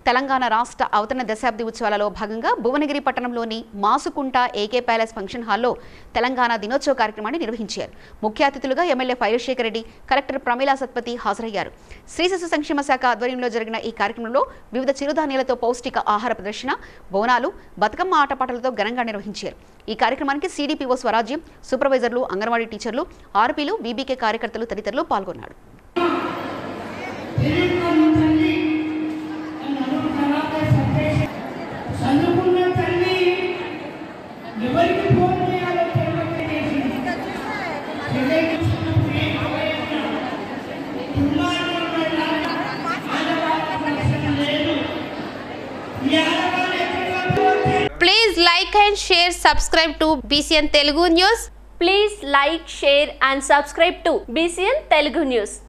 తెలంగాణ రాష్ట్ర అవతరణ దశాబ్ది ఉత్సవాలలో భాగంగా భువనగిరి పట్టణంలోని మాసుకుంట ఏకే ప్యాలెస్ ఫంక్షన్ హాల్లో తెలంగాణ దినోత్సవ కార్యక్రమాన్ని నిర్వహించారు ముఖ్య అతిథులుగా ఎమ్మెల్యే ఫైరశేఖర్ రెడ్డి కలెక్టర్ ప్రమీలా సత్పతి హాజరయ్యారు స్త్రీ శిశు సంక్షేమ శాఖ ఆధ్వర్యంలో జరిగిన ఈ కార్యక్రమంలో వివిధ చిరుధాన్యాలతో పౌష్టిక ఆహార ప్రదర్శన బోనాలు బతుకమ్మ ఆటపాటలతో ఘనంగా నిర్వహించారు ఈ కార్యక్రమానికి సిడిపిఓ స్వరాజ్యం సూపర్వైజర్లు అంగన్వాడీ టీచర్లు ఆర్పీలు బీబీకే కార్యకర్తలు తదితరులు పాల్గొన్నారు చదువుకున్న తల్లి ఎవరికి ఫోన్ చేయాలో తెలియజేసింది పెళ్ళైకి చిన్నప్పుడు ఏం అవయన్నా దుర్మార్గం వల్ల ఆడవాళ్ళ రక్షణ లేదు ఈ ఆడవాళ్ళు ఎక్కడ పోతే Please like and share, subscribe to BCN Telugu News. Please like, share and subscribe to BCN Telugu News.